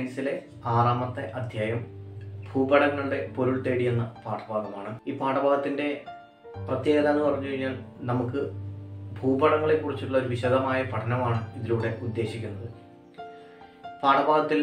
സയൻസിലെ ആറാമത്തെ അധ്യായം ഭൂപടങ്ങളുടെ പൊരുൾ തേടി എന്ന പാഠഭാഗമാണ് ഈ പാഠഭാഗത്തിന്റെ പ്രത്യേകത എന്ന് പറഞ്ഞു കഴിഞ്ഞാൽ നമുക്ക് ഭൂപടങ്ങളെ കുറിച്ചുള്ള ഒരു വിശദമായ പഠനമാണ് ഇതിലൂടെ ഉദ്ദേശിക്കുന്നത് പാഠഭാഗത്തിൽ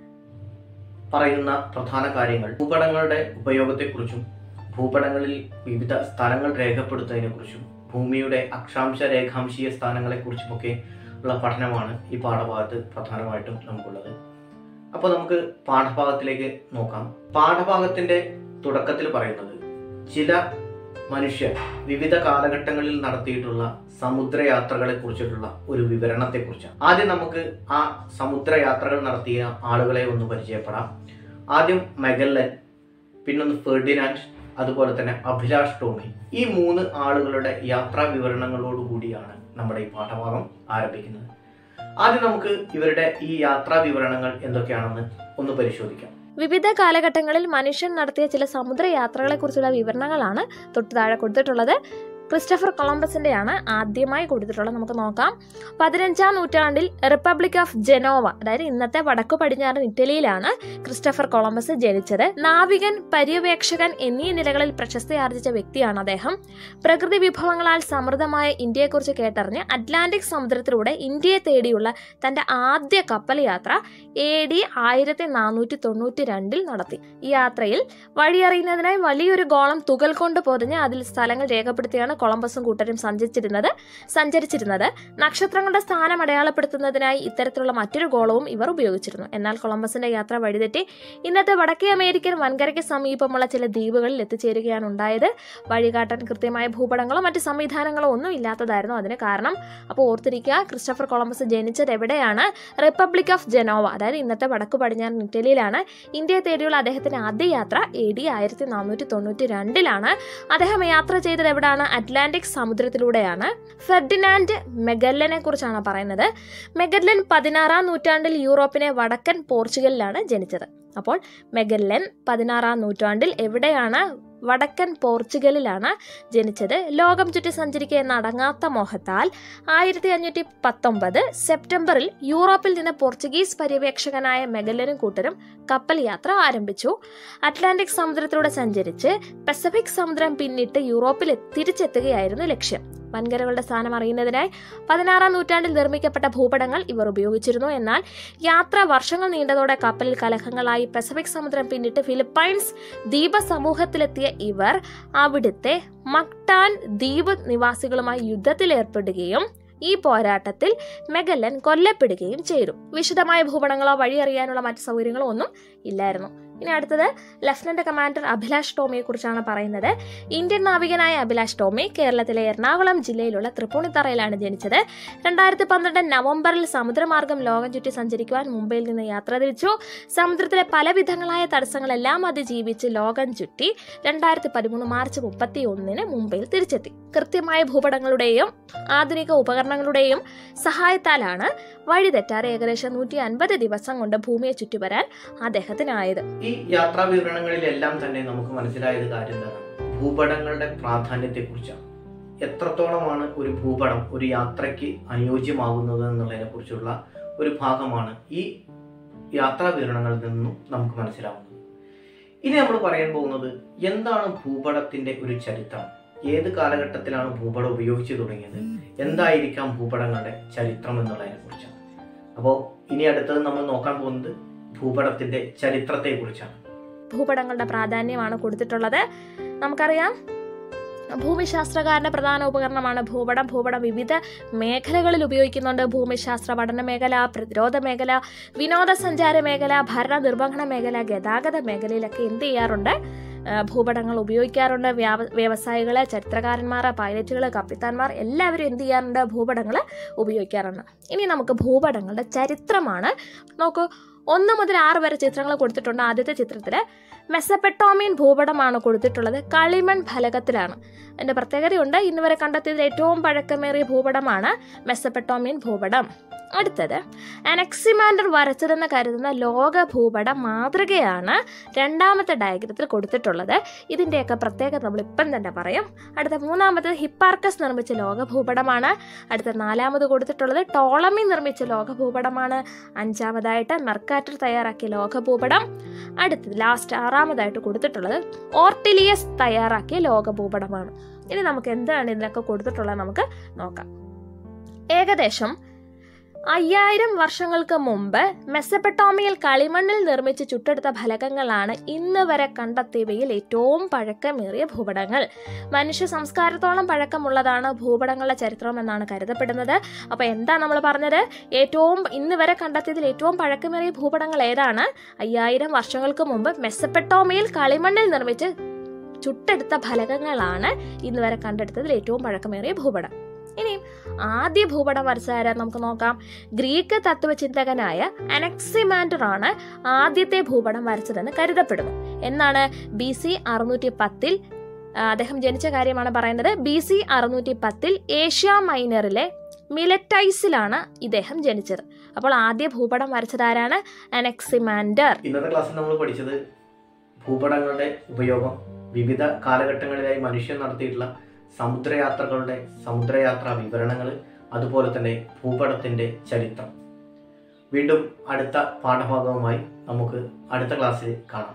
പറയുന്ന പ്രധാന കാര്യങ്ങൾ ഭൂപടങ്ങളുടെ ഉപയോഗത്തെക്കുറിച്ചും ഭൂപടങ്ങളിൽ വിവിധ സ്ഥലങ്ങൾ രേഖപ്പെടുത്തുന്നതിനെക്കുറിച്ചും ഭൂമിയുടെ അക്ഷാംശ രേഖാംശീയ സ്ഥാനങ്ങളെക്കുറിച്ചുമൊക്കെ ഉള്ള പഠനമാണ് ഈ പാഠഭാഗത്ത് പ്രധാനമായിട്ടും നമുക്കുള്ളത് അപ്പോൾ നമുക്ക് പാഠഭാഗത്തിലേക്ക് നോക്കാം പാഠഭാഗത്തിന്റെ തുടക്കത്തിൽ പറയുന്നത് ചില മനുഷ്യർ വിവിധ കാലഘട്ടങ്ങളിൽ നടത്തിയിട്ടുള്ള സമുദ്രയാത്രകളെ കുറിച്ചിട്ടുള്ള ഒരു വിവരണത്തെ കുറിച്ചാണ് ആദ്യം നമുക്ക് ആ സമുദ്രയാത്രകൾ നടത്തിയ ആളുകളെ ഒന്ന് പരിചയപ്പെടാം ആദ്യം മെഗല്ലൻ പിന്നൊന്ന് ഫെർഡിനാൻഡ് അതുപോലെ തന്നെ അഭിലാഷ് ടോമി ഈ മൂന്ന് ആളുകളുടെ യാത്രാ വിവരണങ്ങളോട് കൂടിയാണ് നമ്മുടെ ഈ പാഠഭാഗം ആരംഭിക്കുന്നത് ആദ്യം നമുക്ക് ഇവരുടെ ഈ യാത്രാ വിവരണങ്ങൾ എന്തൊക്കെയാണെന്ന് ഒന്ന് പരിശോധിക്കാം വിവിധ കാലഘട്ടങ്ങളിൽ മനുഷ്യൻ നടത്തിയ ചില സമുദ്ര യാത്രകളെക്കുറിച്ചുള്ള വിവരണങ്ങളാണ് തൊട്ടു താഴെ കൊടുത്തിട്ടുള്ളത് ക്രിസ്റ്റഫർ കൊളംബസിന്റെയാണ് ആദ്യമായി കൊടുത്തിട്ടുള്ളത് നമുക്ക് നോക്കാം പതിനഞ്ചാം നൂറ്റാണ്ടിൽ റിപ്പബ്ലിക് ഓഫ് ജനോവ അതായത് ഇന്നത്തെ വടക്കു പടിഞ്ഞാറൻ ഇറ്റലിയിലാണ് ക്രിസ്റ്റഫർ കൊളംബസ് ജനിച്ചത് നാവികൻ പര്യവേക്ഷകൻ എന്നീ നിലകളിൽ പ്രശസ്തി ആർജിച്ച വ്യക്തിയാണ് അദ്ദേഹം പ്രകൃതി വിഭവങ്ങളാൽ സമൃദ്ധമായ ഇന്ത്യയെക്കുറിച്ച് കേട്ടറിഞ്ഞ് അറ്റ്ലാന്റിക് സമുദ്രത്തിലൂടെ ഇന്ത്യയെ തേടിയുള്ള തന്റെ ആദ്യ കപ്പൽ യാത്ര എ ഡി ആയിരത്തി നാനൂറ്റി തൊണ്ണൂറ്റി രണ്ടിൽ നടത്തി ഈ യാത്രയിൽ വഴിയറിയുന്നതിനായി വലിയൊരു ഗോളം തുകൽ കൊണ്ട് പൊതിഞ്ഞ് അതിൽ സ്ഥലങ്ങൾ രേഖപ്പെടുത്തിയാണ് കൊളംബസും കൂട്ടരും സഞ്ചരിച്ചിരുന്നത് സഞ്ചരിച്ചിരുന്നത് നക്ഷത്രങ്ങളുടെ സ്ഥാനം അടയാളപ്പെടുത്തുന്നതിനായി ഇത്തരത്തിലുള്ള മറ്റൊരു ഗോളവും ഇവർ ഉപയോഗിച്ചിരുന്നു എന്നാൽ കൊളംബസിന്റെ യാത്ര വഴിതെറ്റി ഇന്നത്തെ വടക്കേ അമേരിക്കൻ വൻകരയ്ക്ക് സമീപമുള്ള ചില ദ്വീപുകളിൽ എത്തിച്ചേരുകയാണ് ഉണ്ടായത് വഴികാട്ടാൻ കൃത്യമായ ഭൂപടങ്ങളോ മറ്റ് സംവിധാനങ്ങളോ ഒന്നും ഇല്ലാത്തതായിരുന്നു അതിന് കാരണം അപ്പോൾ ഓർത്തിരിക്കുക ക്രിസ്റ്റഫർ കൊളംബസ് ജനിച്ചത് എവിടെയാണ് റിപ്പബ്ലിക് ഓഫ് ജനോവ അതായത് ഇന്നത്തെ വടക്കു പടിഞ്ഞാറൻ ഇറ്റലിയിലാണ് ഇന്ത്യയെ തേടിയുള്ള അദ്ദേഹത്തിന്റെ ആദ്യ യാത്ര എ ഡി ആയിരത്തി നാനൂറ്റി തൊണ്ണൂറ്റി രണ്ടിലാണ് അദ്ദേഹം യാത്ര ചെയ്തത് എവിടെയാണ് അറ്റ്ലാന്റിക് സമുദ്രത്തിലൂടെയാണ് ഫെർഡിനാൻഡ് മെഗല്ലനെ കുറിച്ചാണ് പറയുന്നത് മെഗല്ലൻ പതിനാറാം നൂറ്റാണ്ടിൽ യൂറോപ്പിനെ വടക്കൻ പോർച്ചുഗലിലാണ് ജനിച്ചത് അപ്പോൾ മെഗല്ലൻ പതിനാറാം നൂറ്റാണ്ടിൽ എവിടെയാണ് വടക്കൻ പോർച്ചുഗലിലാണ് ജനിച്ചത് ലോകം ചുറ്റി സഞ്ചരിക്കുക എന്ന അടങ്ങാത്ത മോഹത്താൽ ആയിരത്തി അഞ്ഞൂറ്റി പത്തൊമ്പത് സെപ്റ്റംബറിൽ യൂറോപ്പിൽ നിന്ന് പോർച്ചുഗീസ് പര്യവേക്ഷകനായ മെഗല്ലനും കൂട്ടരും കപ്പൽ യാത്ര ആരംഭിച്ചു അറ്റ്ലാന്റിക് സമുദ്രത്തിലൂടെ സഞ്ചരിച്ച് പസഫിക് സമുദ്രം പിന്നിട്ട് യൂറോപ്പിൽ തിരിച്ചെത്തുകയായിരുന്നു ലക്ഷ്യം വൻകരകളുടെ സ്ഥാനം അറിയുന്നതിനായി പതിനാറാം നൂറ്റാണ്ടിൽ നിർമ്മിക്കപ്പെട്ട ഭൂപടങ്ങൾ ഇവർ ഉപയോഗിച്ചിരുന്നു എന്നാൽ യാത്ര വർഷങ്ങൾ നീണ്ടതോടെ കപ്പലിൽ കലഹങ്ങളായി പസഫിക് സമുദ്രം പിന്നിട്ട് ഫിലിപ്പൈൻസ് ദ്വീപ സമൂഹത്തിലെത്തിയ ഇവർ അവിടുത്തെ മക്ടാൻ ദ്വീപ് നിവാസികളുമായി യുദ്ധത്തിലേർപ്പെടുകയും ഈ പോരാട്ടത്തിൽ മെഗല്ലൻ കൊല്ലപ്പെടുകയും ചെയ്തു വിശദമായ ഭൂപടങ്ങളോ വഴിയറിയാനുള്ള മറ്റ് സൗകര്യങ്ങളോ ഒന്നും ഇല്ലായിരുന്നു ഇനി അടുത്തത് ലഫ്റ്റനന്റ് കമാൻഡർ അഭിലാഷ് ടോമിയെ കുറിച്ചാണ് പറയുന്നത് ഇന്ത്യൻ നാവികനായ അഭിലാഷ് ടോമി കേരളത്തിലെ എറണാകുളം ജില്ലയിലുള്ള തൃപ്പൂണിത്തറയിലാണ് ജനിച്ചത് രണ്ടായിരത്തി പന്ത്രണ്ട് നവംബറിൽ സമുദ്രമാർഗം ലോകം ചുറ്റി സഞ്ചരിക്കുവാൻ മുംബൈയിൽ നിന്ന് യാത്ര തിരിച്ചു സമുദ്രത്തിലെ പലവിധങ്ങളായ തടസ്സങ്ങളെല്ലാം അതിജീവിച്ച് ലോകം ചുറ്റി രണ്ടായിരത്തി പതിമൂന്ന് മാർച്ച് മുപ്പത്തി ഒന്നിന് മുംബൈയിൽ തിരിച്ചെത്തി കൃത്യമായ ഭൂപടങ്ങളുടെയും ആധുനിക ഉപകരണങ്ങളുടെയും സഹായത്താലാണ് വഴി തെറ്റാതെ ഏകദേശം നൂറ്റി അൻപത് ദിവസം കൊണ്ട് ഭൂമിയെ ചുറ്റിവരാൻ അദ്ദേഹത്തിനായത് ഈ യാത്രാ വിവരണങ്ങളിലെല്ലാം തന്നെ നമുക്ക് മനസ്സിലായത് കാര്യം എന്താണ് ഭൂപടങ്ങളുടെ പ്രാധാന്യത്തെക്കുറിച്ചാണ് എത്രത്തോളമാണ് ഒരു ഭൂപടം ഒരു യാത്രയ്ക്ക് അനുയോജ്യമാകുന്നത് എന്നുള്ളതിനെ കുറിച്ചുള്ള ഒരു ഭാഗമാണ് ഈ യാത്രാ വിവരണങ്ങളിൽ നിന്നും നമുക്ക് മനസ്സിലാവുന്നത് ഇനി നമ്മൾ പറയാൻ പോകുന്നത് എന്താണ് ഭൂപടത്തിന്റെ ഒരു ചരിത്രം ഏത് കാലഘട്ടത്തിലാണ് ഭൂപടം ഉപയോഗിച്ചു തുടങ്ങിയത് എന്തായിരിക്കാം ഭൂപടങ്ങളുടെ ചരിത്രം എന്നുള്ളതിനെ കുറിച്ചാണ് അപ്പോൾ ഇനി അടുത്തത് നമ്മൾ നോക്കാൻ പോകുന്നത് ഭൂപടത്തിന്റെ ചരിത്രത്തെ കുറിച്ചാണ് ഭൂപടങ്ങളുടെ പ്രാധാന്യമാണ് കൊടുത്തിട്ടുള്ളത് നമുക്കറിയാം ഭൂമിശാസ്ത്രകാരന്റെ പ്രധാന ഉപകരണമാണ് ഭൂപടം ഭൂപടം വിവിധ മേഖലകളിൽ ഉപയോഗിക്കുന്നുണ്ട് ഭൂമിശാസ്ത്ര പഠന മേഖല പ്രതിരോധ മേഖല വിനോദസഞ്ചാര മേഖല ഭരണ നിർവഹണ മേഖല ഗതാഗത മേഖലയിലൊക്കെ എന്ത് ചെയ്യാറുണ്ട് ആ, ഭൂപടങ്ങൾ ഉപയോഗിക്കാറുണ്ട് വ്യാവ വ്യവസായികള് ചരിത്രകാരന്മാർ പൈലറ്റുകൾ കപ്പിത്താന്മാർ എല്ലാവരും എന്ത് ചെയ്യാറുണ്ട് ഭൂപടങ്ങൾ ഉപയോഗിക്കാറുണ്ട് ഇനി നമുക്ക് ഭൂപടങ്ങളുടെ ചരിത്രമാണ് നോക്കൂ ഒന്ന് മുതൽ ആറ് വരെ ചിത്രങ്ങൾ കൊടുത്തിട്ടുണ്ട് ആദ്യത്തെ ചിത്രത്തിൽ മെസ്സപ്പെട്ടോമിയൻ ഭൂപടമാണ് കൊടുത്തിട്ടുള്ളത് കളിമൺ ഫലകത്തിലാണ് അതിൻ്റെ പ്രത്യേകതയുണ്ട് ഇന്ന് വരെ കണ്ടെത്തിയതിൽ ഏറ്റവും പഴക്കമേറിയ ഭൂപടമാണ് മെസ്സപ്പെട്ടോമിയൻ ഭൂപടം അടുത്തത് അനക്സിമാൻഡർ വരച്ചതെന്ന് കരുതുന്ന ലോക ഭൂപട മാതൃകയാണ് രണ്ടാമത്തെ ഡയഗ്രത്തിൽ കൊടുത്തിട്ടുള്ളത് ഇതിൻ്റെയൊക്കെ പ്രത്യേകത നമ്മൾ ഇപ്പം തന്നെ പറയും അടുത്ത മൂന്നാമത്തത് ഹിപ്പാർക്കസ് നിർമ്മിച്ച ലോക ഭൂപടമാണ് അടുത്ത നാലാമത് കൊടുത്തിട്ടുള്ളത് ടോളമി നിർമ്മിച്ച ലോക ഭൂപടമാണ് അഞ്ചാമതായിട്ട് മെർക്കാറ്റർ തയ്യാറാക്കിയ ലോക ഭൂപടം അടുത്തത് ലാസ്റ്റ് ആറാമതായിട്ട് കൊടുത്തിട്ടുള്ളത് ഓർട്ടിലിയസ് തയ്യാറാക്കിയ ലോക ഭൂപടമാണ് ഇനി നമുക്ക് എന്താണ് ഇതിനൊക്കെ കൊടുത്തിട്ടുള്ളത് നമുക്ക് നോക്കാം ഏകദേശം അയ്യായിരം വർഷങ്ങൾക്ക് മുമ്പ് മെസ്സപ്പെട്ടോമിയൽ കളിമണ്ണിൽ നിർമ്മിച്ച് ചുട്ടെടുത്ത ഫലകങ്ങളാണ് ഇന്ന് വരെ കണ്ടെത്തിയവയിൽ ഏറ്റവും പഴക്കമേറിയ ഭൂപടങ്ങൾ മനുഷ്യ സംസ്കാരത്തോളം പഴക്കമുള്ളതാണ് ഭൂപടങ്ങളുടെ ചരിത്രം എന്നാണ് കരുതപ്പെടുന്നത് അപ്പോൾ എന്താ നമ്മൾ പറഞ്ഞത് ഏറ്റവും ഇന്ന് വരെ കണ്ടെത്തിയതിൽ ഏറ്റവും പഴക്കമേറിയ ഭൂപടങ്ങൾ ഏതാണ് അയ്യായിരം വർഷങ്ങൾക്ക് മുമ്പ് മെസ്സപ്പെട്ടോമിയൽ കളിമണ്ണിൽ നിർമ്മിച്ച് ചുട്ടെടുത്ത ഫലകങ്ങളാണ് ഇന്ന് വരെ കണ്ടെടുത്തതിൽ ഏറ്റവും പഴക്കമേറിയ ഭൂപടം ഇനിയും ആദ്യ ഭൂപടം വരച്ചാരാ നമുക്ക് നോക്കാം ഗ്രീക്ക് തത്വചിന്തകനായ അനക്സിമാൻഡർ ആണ് ആദ്യത്തെ ഭൂപടം വരച്ചതെന്ന് കരുതപ്പെടുന്നു എന്നാണ് ബി സി അറുന്നൂറ്റി പത്തിൽ അദ്ദേഹം ജനിച്ച കാര്യമാണ് പറയുന്നത് ബി സി അറുന്നൂറ്റി പത്തിൽ ഏഷ്യ മൈനറിലെ മിലറ്റൈസിലാണ് ഇദ്ദേഹം ജനിച്ചത് അപ്പോൾ ആദ്യ ഭൂപടം വരച്ചത് ആരാണ് അനക്സിമാൻഡർ ഇന്നത്തെ ക്ലാസ്സിൽ നമ്മൾ പഠിച്ചത് ഭൂപടങ്ങളുടെ ഉപയോഗം വിവിധ കാലഘട്ടങ്ങളിലായി മനുഷ്യൻ നടത്തിയിട്ടുള്ള സമുദ്രയാത്രകളുടെ സമുദ്രയാത്രാ വിവരണങ്ങൾ അതുപോലെ തന്നെ ഭൂപടത്തിന്റെ ചരിത്രം വീണ്ടും അടുത്ത പാഠഭാഗവുമായി നമുക്ക് അടുത്ത ക്ലാസ്സിൽ കാണാം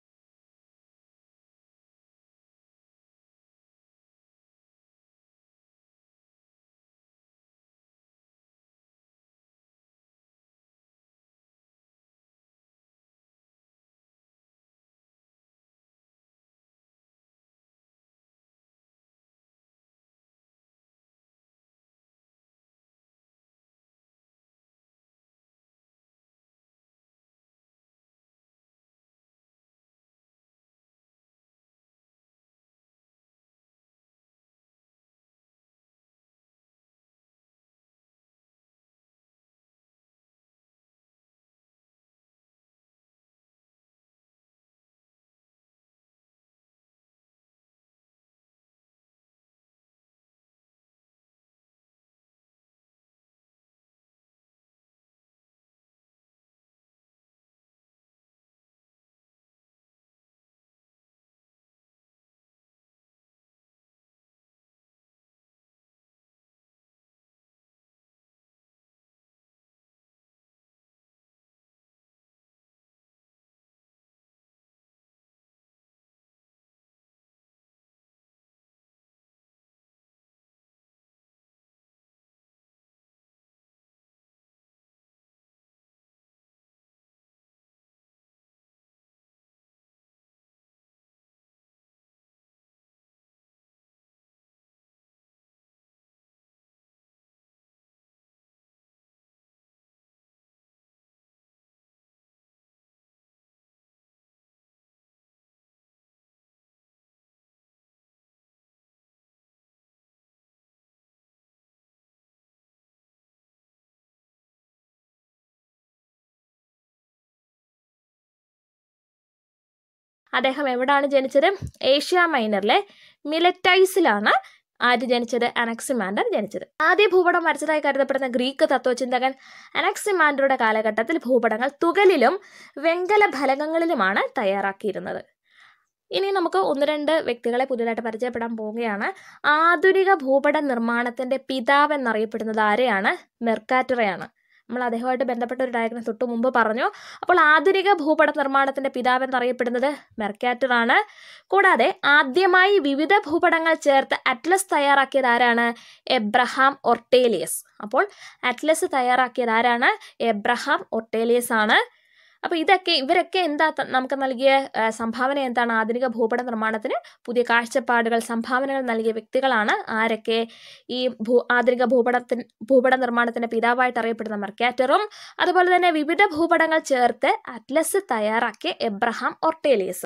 അദ്ദേഹം എവിടാണ് ജനിച്ചത് ഏഷ്യ മൈനറിലെ മിലറ്റൈസിലാണ് ആര് ജനിച്ചത് അനക്സിമാൻഡർ ജനിച്ചത് ആദ്യ ഭൂപടം വരച്ചതായി കരുതപ്പെടുന്ന ഗ്രീക്ക് തത്വചിന്തകൻ അനക്സിമാൻഡറുടെ കാലഘട്ടത്തിൽ ഭൂപടങ്ങൾ തുകലിലും വെങ്കല ഫലകങ്ങളിലുമാണ് തയ്യാറാക്കിയിരുന്നത് ഇനി നമുക്ക് ഒന്ന് രണ്ട് വ്യക്തികളെ പുതിയതായിട്ട് പരിചയപ്പെടാൻ പോവുകയാണ് ആധുനിക ഭൂപട നിർമ്മാണത്തിന്റെ പിതാവ് എന്നറിയപ്പെടുന്നത് ആരെയാണ് മെർക്കാറ്ററയാണ് നമ്മൾ അദ്ദേഹമായിട്ട് ബന്ധപ്പെട്ട ഒരു ഡയഗ്രം തൊട്ട് മുമ്പ് പറഞ്ഞു അപ്പോൾ ആധുനിക ഭൂപട നിർമ്മാണത്തിന്റെ പിതാവ് എന്നറിയപ്പെടുന്നത് മെർക്കാറ്റർ ആണ് കൂടാതെ ആദ്യമായി വിവിധ ഭൂപടങ്ങൾ ചേർത്ത് അറ്റ്ലസ് തയ്യാറാക്കിയത് ആരാണ് എബ്രഹാം ഒർട്ടേലിയസ് അപ്പോൾ അറ്റ്ലസ് തയ്യാറാക്കിയത് ആരാണ് എബ്രഹാം ഒർട്ടേലിയസ് ആണ് അപ്പോൾ ഇതൊക്കെ ഇവരൊക്കെ എന്താ ത- നമുക്ക് നൽകിയ ആ, സംഭാവന എന്താണ് ആധുനിക ഭൂപട നിർമ്മാണത്തിന് പുതിയ കാഴ്ചപ്പാടുകൾ സംഭാവനകൾ നൽകിയ വ്യക്തികളാണ് ആരൊക്കെ ഈ ഭൂ ആധുനിക ഭൂപടത്തിന് ഭൂപട നിർമ്മാണത്തിന്റെ പിതാവായിട്ട് അറിയപ്പെടുന്ന മെർക്കാറ്ററും അതുപോലെ തന്നെ വിവിധ ഭൂപടങ്ങൾ ചേർത്ത് അറ്റ്ലസ് തയ്യാറാക്കിയ എബ്രഹാം ഒർട്ടേലിയസ്